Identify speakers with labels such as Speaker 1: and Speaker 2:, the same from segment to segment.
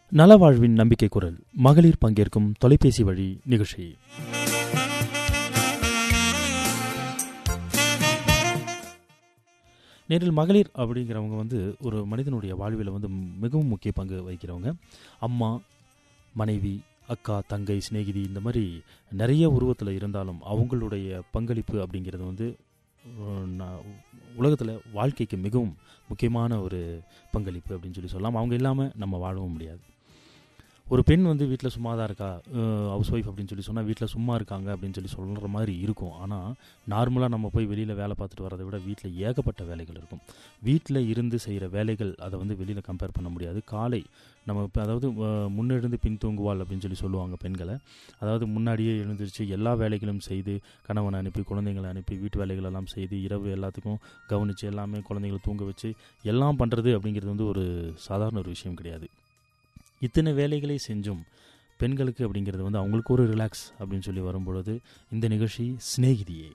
Speaker 1: நலவாழ்வின் நம்பிக்கை குரல் மகளிர் பங்கேற்கும் தொலைபேசி வழி நிகழ்ச்சி நேரில் மகளிர் அப்படிங்கிறவங்க வந்து ஒரு மனிதனுடைய வாழ்வில் வந்து மிகவும் முக்கிய பங்கு வகிக்கிறவங்க அம்மா மனைவி அக்கா தங்கை சிநேகிதி இந்த மாதிரி நிறைய உருவத்தில் இருந்தாலும் அவங்களுடைய பங்களிப்பு அப்படிங்கிறது வந்து உலகத்தில் வாழ்க்கைக்கு மிகவும் முக்கியமான ஒரு பங்களிப்பு அப்படின்னு சொல்லி சொல்லலாம் அவங்க இல்லாமல் நம்ம வாழவும் முடியாது ஒரு பெண் வந்து வீட்டில் சும்மா தான் இருக்கா ஹவுஸ் ஒய்ஃப் அப்படின்னு சொல்லி சொன்னால் வீட்டில் சும்மா இருக்காங்க அப்படின்னு சொல்லி சொல்கிற மாதிரி இருக்கும் ஆனால் நார்மலாக நம்ம போய் வெளியில் வேலை பார்த்துட்டு வரதை விட வீட்டில் ஏகப்பட்ட வேலைகள் இருக்கும் வீட்டில் இருந்து செய்கிற வேலைகள் அதை வந்து வெளியில் கம்பேர் பண்ண முடியாது காலை நம்ம இப்போ அதாவது முன்னெழுந்து பின் தூங்குவாள் அப்படின்னு சொல்லி சொல்லுவாங்க பெண்களை அதாவது முன்னாடியே எழுந்திரிச்சு எல்லா வேலைகளும் செய்து கணவனை அனுப்பி குழந்தைங்களை அனுப்பி வீட்டு வேலைகள் எல்லாம் செய்து இரவு எல்லாத்துக்கும் கவனித்து எல்லாமே குழந்தைங்களை தூங்க வச்சு எல்லாம் பண்ணுறது அப்படிங்கிறது வந்து ஒரு சாதாரண ஒரு விஷயம் கிடையாது இத்தனை வேலைகளை செஞ்சும் பெண்களுக்கு அப்படிங்கிறது வந்து அவங்களுக்கு ஒரு ரிலாக்ஸ் அப்படின்னு சொல்லி வரும்பொழுது இந்த நிகழ்ச்சி சிநேகிதியே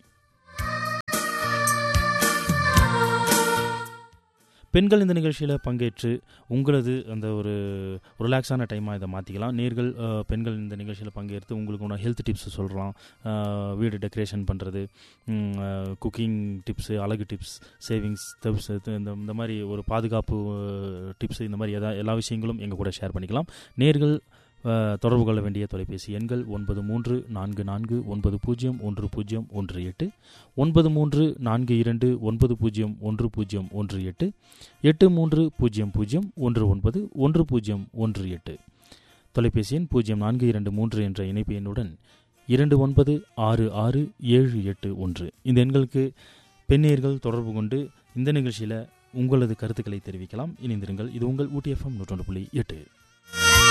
Speaker 1: பெண்கள் இந்த நிகழ்ச்சியில் பங்கேற்று உங்களது அந்த ஒரு ரிலாக்ஸான டைமாக இதை மாற்றிக்கலாம் நேர்கள் பெண்கள் இந்த நிகழ்ச்சியில் பங்கேற்று உங்களுக்கு ஒன்று ஹெல்த் டிப்ஸ் சொல்கிறோம் வீடு டெக்கரேஷன் பண்ணுறது குக்கிங் டிப்ஸு அழகு டிப்ஸ் சேவிங்ஸ் டிப்ஸ் இந்த இந்த மாதிரி ஒரு பாதுகாப்பு டிப்ஸ் இந்த மாதிரி எதா எல்லா விஷயங்களும் எங்கள் கூட ஷேர் பண்ணிக்கலாம் நேர்கள் தொடர்பு கொள்ள வேண்டிய தொலைபேசி எண்கள் ஒன்பது மூன்று நான்கு நான்கு ஒன்பது பூஜ்ஜியம் ஒன்று பூஜ்ஜியம் ஒன்று எட்டு ஒன்பது மூன்று நான்கு இரண்டு ஒன்பது பூஜ்ஜியம் ஒன்று பூஜ்ஜியம் ஒன்று எட்டு எட்டு மூன்று பூஜ்ஜியம் பூஜ்ஜியம் ஒன்று ஒன்பது ஒன்று பூஜ்ஜியம் ஒன்று எட்டு தொலைபேசி எண் பூஜ்ஜியம் நான்கு இரண்டு மூன்று என்ற இணைப்பு எண்ணுடன் இரண்டு ஒன்பது ஆறு ஆறு ஏழு எட்டு ஒன்று இந்த எண்களுக்கு பெண்ணியர்கள் தொடர்பு கொண்டு இந்த நிகழ்ச்சியில் உங்களது கருத்துக்களை தெரிவிக்கலாம் இணைந்திருங்கள் இது உங்கள் ஊட்டி எஃப்எம் நூற்றொன்று புள்ளி எட்டு